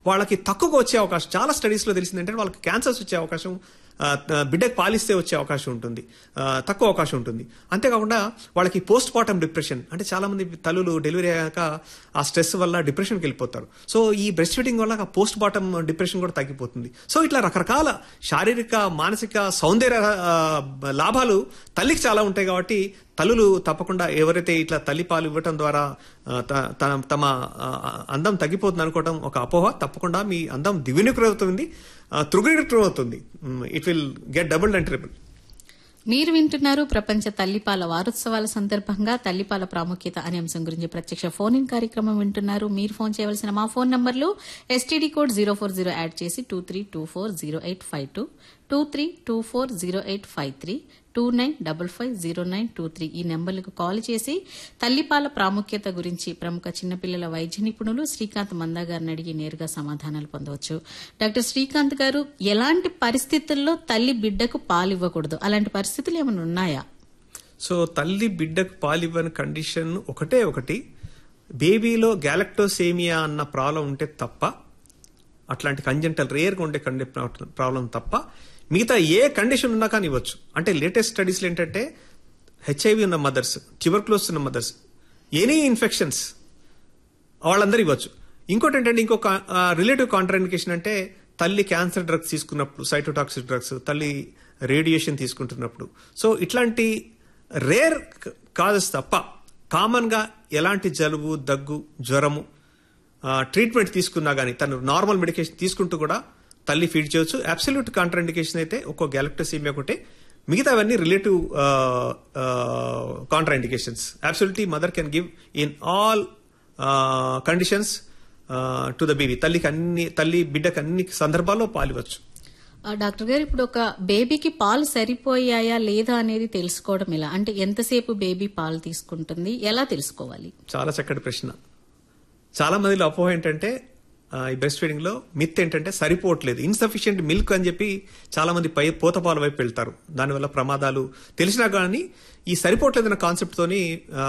వాళ్ళకి తక్కువగా వచ్చే అవకాశం చాలా స్టడీస్లో తెలిసింది ఏంటంటే వాళ్ళకి క్యాన్సర్స్ వచ్చే అవకాశం ఆ, ఆ, బిడ్డకు పాలిస్తే వచ్చే అవకాశం ఉంటుంది ఆ, తక్కువ అవకాశం ఉంటుంది అంతేకాకుండా వాళ్ళకి పోస్ట్ మార్టం డిప్రెషన్ అంటే చాలా మంది తల్లులు డెలివరీ అయ్యాక ఆ స్ట్రెస్ వల్ల డిప్రెషన్కి వెళ్ళిపోతారు సో ఈ బ్రెస్ట్ ఫీడింగ్ వల్ల పోస్ట్ మార్టం డిప్రెషన్ కూడా తగ్గిపోతుంది సో ఇట్లా రకరకాల శారీరక మానసిక సౌందర్య ఆ, లాభాలు తల్లికి చాలా ఉంటాయి కాబట్టి తల్లులు తప్పకుండా ఎవరైతే ఇట్లా తల్లి పాలు ఇవ్వటం ద్వారా ఆ, త- తన- తమ ఆ, అందం తగ్గిపోతుంది అనుకోవడం ఒక అపోహ తప్పకుండా మీ అందం ద్విగుణీకృతమవుతుంది త్రిగుణీకృతమవుతుంది it will get double and triple మీరు వింటున్నారు ప్రపంచ తల్లిపాల వారోత్సవాల సందర్భంగా తల్లిపాల ప్రాముఖ్యత అనే అంశం గురించి ప్రత్యక్ష ఫోన్ ఇన్ కార్యక్రమం వింటున్నారు మీరు ఫోన్ చేయవలసిన మా ఫోన్ నంబర్లు STD code zero four zero add చేసి two three two four zero eight five two two three two four zero eight five three two nine double five zero nine two three ఈ నెంబర్లకు call చేసి తల్లిపాల ప్రాముఖ్యత గురించి ప్రముఖ చిన్నపిల్లల వైద్య నిపుణులు శ్రీకాంత్ మందా గారిని అడిగి నేరుగా సమాధానాలు పొందవచ్చు డాక్టర్ శ్రీకాంత్ గారు ఎలాంటి పరిస్థితుల్లో తల్లి బిడ్డకు పాలు ఇవ్వకూడదు అలాంటి పరిస్థితులు ఏమైనా ఉన్నాయా సో తల్లి బిడ్డకు పాలివ్వని కండిషన్ ఒకటే ఒకటి బేబీలో గ్యాలక్టోసేమియా అన్న ప్రాబ్లం ఉంటే తప్ప అట్లాంటి కంజెంటల్ రేర్గా ఉండే కండి ప్రాబ్లం తప్ప మిగతా ఏ కండిషన్ ఉన్నా కానీ ఇవ్వచ్చు అంటే లేటెస్ట్ స్టడీస్లో ఏంటంటే హెచ్ఐవి ఉన్న మదర్స్ ట్యూబర్క్లోస్ ఉన్న మదర్స్ ఎనీ ఇన్ఫెక్షన్స్ వాళ్ళందరూ ఇవ్వచ్చు ఇంకోటి ఏంటంటే ఇంకొక రిలేటివ్ కాంట్రాండికేషన్ అంటే తల్లి క్యాన్సర్ డ్రగ్స్ తీసుకున్నప్పుడు సైటోటాక్సిక్ డ్రగ్స్ తల్లి రేడియేషన్ తీసుకుంటున్నప్పుడు సో ఇట్లాంటి రేర్ కాజెస్ తప్ప కామన్గా ఎలాంటి జలుబు దగ్గు జ్వరము ట్రీట్మెంట్ తీసుకున్నా కానీ తను నార్మల్ మెడికేషన్ తీసుకుంటూ కూడా తల్లి ఫీడ్ చేయొచ్చు అబ్సల్యూట్ కాంట్రాండికేషన్ అయితే ఒక్కో గ్యాలక్టోసీమియా ఒకటే మిగతావన్నీ relative contraindications absolutely mother can give in all conditions to the baby తల్లికి అన్ని తల్లి బిడ్డకి అన్ని సందర్భాల్లో పాలివచ్చు ఆ, డాక్టర్ గారు ఇప్పుడు ఒక బేబీకి పాలు సరిపోయాయా లేదా అనేది తెలుసుకోవడం ఎలా అంటే ఎంతసేపు బేబీ పాలు తీసుకుంటుంది ఎలా తెలుసుకోవాలి చాలా చక్కటి ప్రశ్న చాలా మందిలో అపోహ ఏంటంటే ఆ, ఈ బ్రెస్ట్ ఫీడింగ్ లో మిత్ ఏంటంటే సరిపోవట్లేదు ఇన్సఫిషియెంట్ మిల్క్ అని చెప్పి చాలా మంది పై పూతపాల వైపు వెళ్తారు దానివల్ల ప్రమాదాలు తెలిసినా కానీ ఈ సరిపోవట్లేదు అన్న కాన్సెప్ట్ తోని ఆ,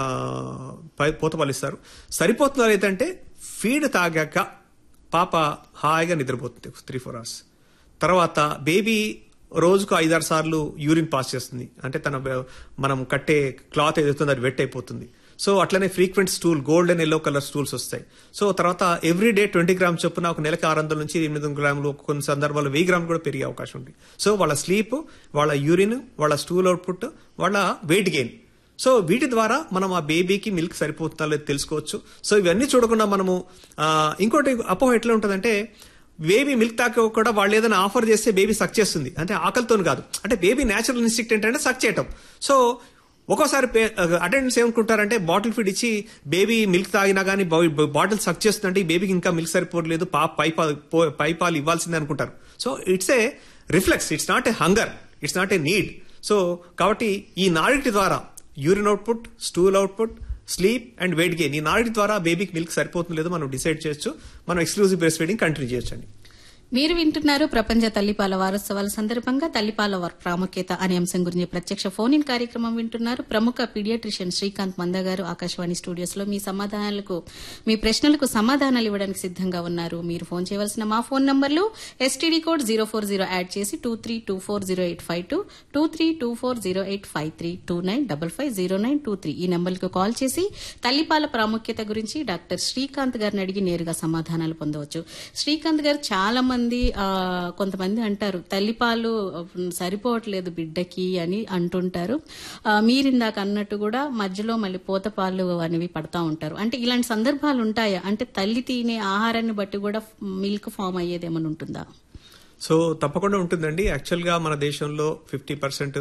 పై పూతపాలు ఇస్తారు సరిపోతున్నారు ఏంటంటే ఫీడ్ తాగాక పాప హాయిగా నిద్రపోతుంది త్రీ ఫోర్ అవర్స్ తర్వాత బేబీ రోజుకు ఐదారు సార్లు యూరిన్ పాస్ చేస్తుంది అంటే తన బ- మనం కట్టే క్లాత్ ఏదైతుందో అది వెట్ అయిపోతుంది సో అట్లనే frequent stool gold and yellow colour stools వస్తాయి సో తర్వాత ఎవ్రీ డే ట్వంటీ గ్రామ్స్ చొప్పున ఒక నెలకి ఆరు వందల నుంచి ఎనిమిది వందల గ్రాములు కొన్ని సందర్భాల్లో వెయ్యి గ్రాములు కూడా పెరిగే అవకాశం ఉంది సో వాళ్ళ స్లీప్ వాళ్ళ యూరిన్ వాళ్ళ స్టూల్ అవుట్పుట్ వాళ్ళ వెయిట్ గెయిన్ సో వీటి ద్వారా మనం ఆ బేబీకి మిల్క్ సరిపోతుందా లేదో తెలుసుకోవచ్చు సో ఇవన్నీ చూడకుండా మనము ఆ, ఇంకోటి అపోహ ఎట్లా ఉంటుందంటే బేబీ మిల్క్ తాక కూడా వాళ్ళు ఏదైనా ఆఫర్ చేస్తే బేబీ సక్ చేస్తుంది అంటే ఆకలితో కాదు అంటే బేబీ న్యాచురల్ ఇన్స్టిక్ట్ ఏంటంటే సక్ చేయటం సో ఒక్కోసారి అటెండెన్స్ ఏమనుకుంటారంటే బాటిల్ ఫీడ్ ఇచ్చి బేబీ మిల్క్ తాగినా కానీ బాటిల్ సక్ చేస్తుందంటే ఈ బేబీకి ఇంకా మిల్క్ సరిపోవట్లేదు పా పై పాలు పో- పై పాలు ఇవ్వాల్సిందే అనుకుంటారు so it's a reflex it's not a hunger it's not a need so కాబట్టి ఈ నాడిటి ద్వారా urine output stool output sleep and weight gain ఈ నాడిటి ద్వారా బేబీకి మిల్క్ సరిపోతుందో లేదో మనం డిసైడ్ చేయొచ్చు మనం ఎక్స్క్లూజివ్ బ్రెస్ట్ ఫీడింగ్ కంటిన్యూ చేయొచ్చు అండి మీరు వింటున్నారు ప్రపంచ తల్లిపాల వారోత్సవాల సందర్భంగా తల్లిపాల వర్- ప్రాముఖ్యత అనే అంశం గురించి ప్రత్యక్ష ఫోన్ ఇన్ కార్యక్రమం వింటున్నారు ప్రముఖ పీడియాట్రిషియన్ శ్రీకాంత్ మంద గారు ఆకాశవాణి స్టూడియోస్ లో మీ సమాధానాలకు మీ ప్రశ్నలకు సమాధానాలు ఇవ్వడానికి సిద్ధంగా ఉన్నారు మీరు ఫోన్ చేయవలసిన మా ఫోన్ నంబర్లు STD code zero four zero add చేసి two three two four zero eight five two two three two four zero eight five three two nine double five zero nine two three ఈ నంబర్లకు call చేసి తల్లిపాల ప్రాముఖ్యత గురించి doctor Srikanth గారిని అడిగి నేరుగా సమాధానాలు పొందవచ్చు శ్రీకాంత్ గారు చాలా మంది ఆ, కొంతమంది అంటారు తల్లిపాలు ఉమ్, సరిపోవట్లేదు బిడ్డకి అని అంటుంటారు ఆ, మీరు ఇందాక అన్నట్టు కూడా మధ్యలో మళ్ళీ పూతపాలు అనేవి పడతా ఉంటారు అంటే ఇలాంటి సందర్భాలు ఉంటాయా అంటే తల్లి తినే ఆహారాన్ని బట్టి కూడా మిల్క్ ఫామ్ అయ్యేది ఏమైనా ఉంటుందా సో తప్పకుండా ఉంటుందండి యాక్చువల్గా మన దేశంలో ఫిఫ్టీ పర్సెంట్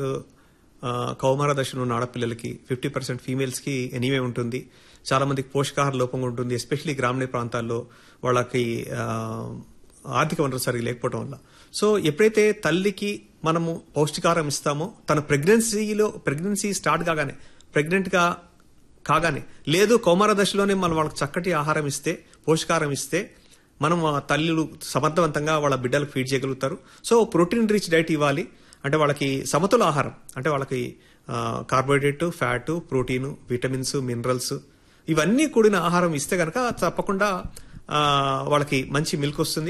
కౌమార దశలో ఉన్న ఆడపిల్లలకి ఫిఫ్టీ పర్సెంట్ ఫీమేల్స్కి ఎనీవే ఉంటుంది చాలా మందికి పోషకాహార లోపం ఉంటుంది ఎస్పెషలీ గ్రామీణ ప్రాంతాల్లో వాళ్ళకి ఆ, ఆర్థిక వనరులు సరిగ్గా లేకపోవడం వల్ల సో ఎప్పుడైతే తల్లికి మనము పౌష్టికాహారం ఇస్తామో తన ప్రెగ్నెన్సీలో ప్రెగ్నెన్సీ స్టార్ట్ కాగానే ప్రెగ్నెంట్గా కాగానే లేదు కౌమార దశలోనే మనం వాళ్ళకి చక్కటి ఆహారం ఇస్తే పోషకాహారం ఇస్తే మనం ఆ తల్లులు సమర్థవంతంగా వాళ్ళ బిడ్డలకు ఫీడ్ చేయగలుగుతారు సో ప్రోటీన్ రిచ్ డైట్ ఇవ్వాలి అంటే వాళ్ళకి సమతుల ఆహారం అంటే వాళ్ళకి carbohydrate fat protein vitamins minerals ఇవన్నీ కూడిన ఆహారం ఇస్తే కనుక తప్పకుండా ఆ, వాళ్ళకి మంచి మిల్క్ వస్తుంది